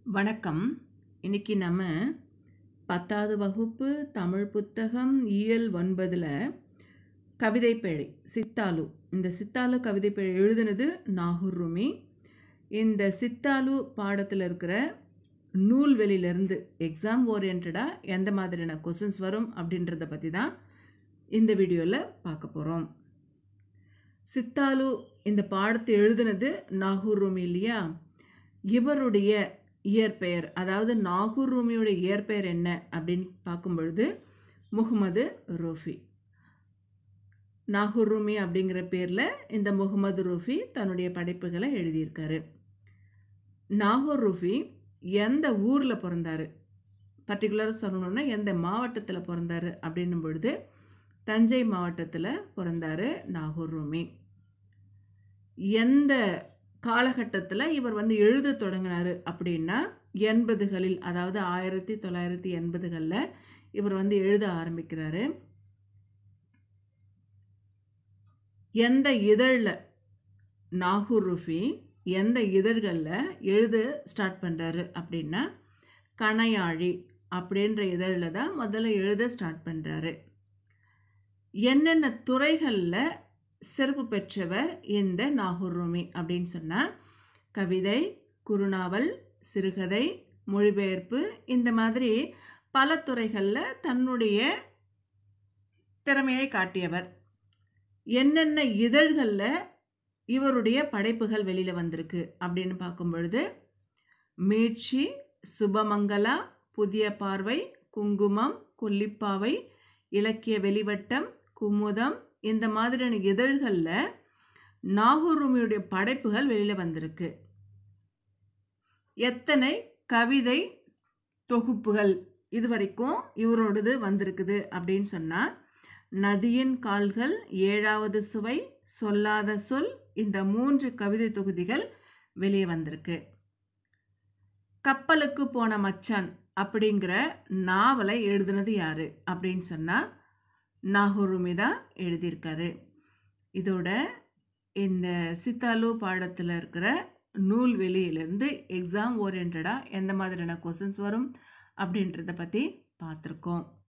வணக்கம் இன்னைக்கு நம்ம பத்தாவது வகுப்பு தமிழ் புத்தகம் இயல் ஒன்பதில் கவிதைப்பேழை சித்தாலு இந்த சித்தாலு கவிதைப்பேழை எழுதுனது நாகூர் ரூமி இந்த சித்தாலு பாடத்தில் இருக்கிற நூல்வெளியிலேருந்து எக்ஸாம் ஓரியன்டாக எந்த மாதிரியான கொஷின்ஸ் வரும் அப்படின்றத பற்றி தான் இந்த வீடியோவில் பார்க்க போகிறோம் சித்தாலு இந்த பாடத்தை எழுதுனது நாகூர் ரூமி இல்லையா இவருடைய இயற்பெயர் அதாவது நாகூர் ரூமியோட இயற்பெயர் என்ன அப்படின்னு பார்க்கும் பொழுது முகமது ரூஃபி நாகூர் ரூமி அப்படிங்கிற பேரில் இந்த முகமது ரூஃபி தன்னுடைய படைப்புகளை எழுதியிருக்காரு நாகூர் ரூஃபி எந்த ஊரில் பிறந்தாரு பர்டிகுலராக சொல்லணும்னா எந்த மாவட்டத்தில் பிறந்தாரு அப்படின்னும் பொழுது தஞ்சை மாவட்டத்தில் பிறந்தாரு நாகூர் ரூமி எந்த காலகட்டத்தில் இவர் வந்து எழுத தொடங்கினார் அப்படின்னா எண்பதுகளில் அதாவது ஆயிரத்தி தொள்ளாயிரத்தி எண்பதுகளில் இவர் வந்து எழுத ஆரம்பிக்கிறாரு எந்த இதழில் நாகூர் ருஃபி எந்த இதழ்களில் எழுத ஸ்டார்ட் பண்ணுறாரு அப்படின்னா கணையாழி அப்படின்ற இதழில் தான் முதல்ல எழுத ஸ்டார்ட் பண்ணுறாரு என்னென்ன துறைகளில் சிறப்பு பெற்றவர் இந்த நாகூர் ரூமி அப்படின்னு சொன்னால் கவிதை குறுநாவல் சிறுகதை மொழிபெயர்ப்பு இந்த மாதிரி பல துறைகளில் தன்னுடைய திறமையை காட்டியவர் என்னென்ன இதழ்களில் இவருடைய படைப்புகள் வெளியில் வந்திருக்கு அப்படின்னு பார்க்கும் பொழுது மீட்சி சுபமங்கலா புதிய பார்வை குங்குமம் கொல்லிப்பாவை இலக்கிய வெளிவட்டம் குமுதம் இந்த மாதிரியான இதழ்களில் நாகூர் ரூமியுடைய படைப்புகள் வெளியில் வந்திருக்கு எத்தனை கவிதை தொகுப்புகள் இது வரைக்கும் இவரோடது வந்திருக்குது அப்படின்னு சொன்னால் நதியின் கால்கள் ஏழாவது சுவை சொல்லாத சொல் இந்த மூன்று கவிதை தொகுதிகள் வெளியே வந்திருக்கு கப்பலுக்கு போன மச்சான் அப்படிங்கிற நாவலை எழுதுனது யாரு அப்படின்னு சொன்னால் நாகூருமி தான் எழுதியிருக்காரு இதோட இந்த சித்தாலு பாடத்தில் இருக்கிற நூல் வெளியிலேருந்து எக்ஸாம் ஓரியன்டாக எந்த மாதிரியான கொஷின்ஸ் வரும் அப்படின்றத பற்றி பார்த்துருக்கோம்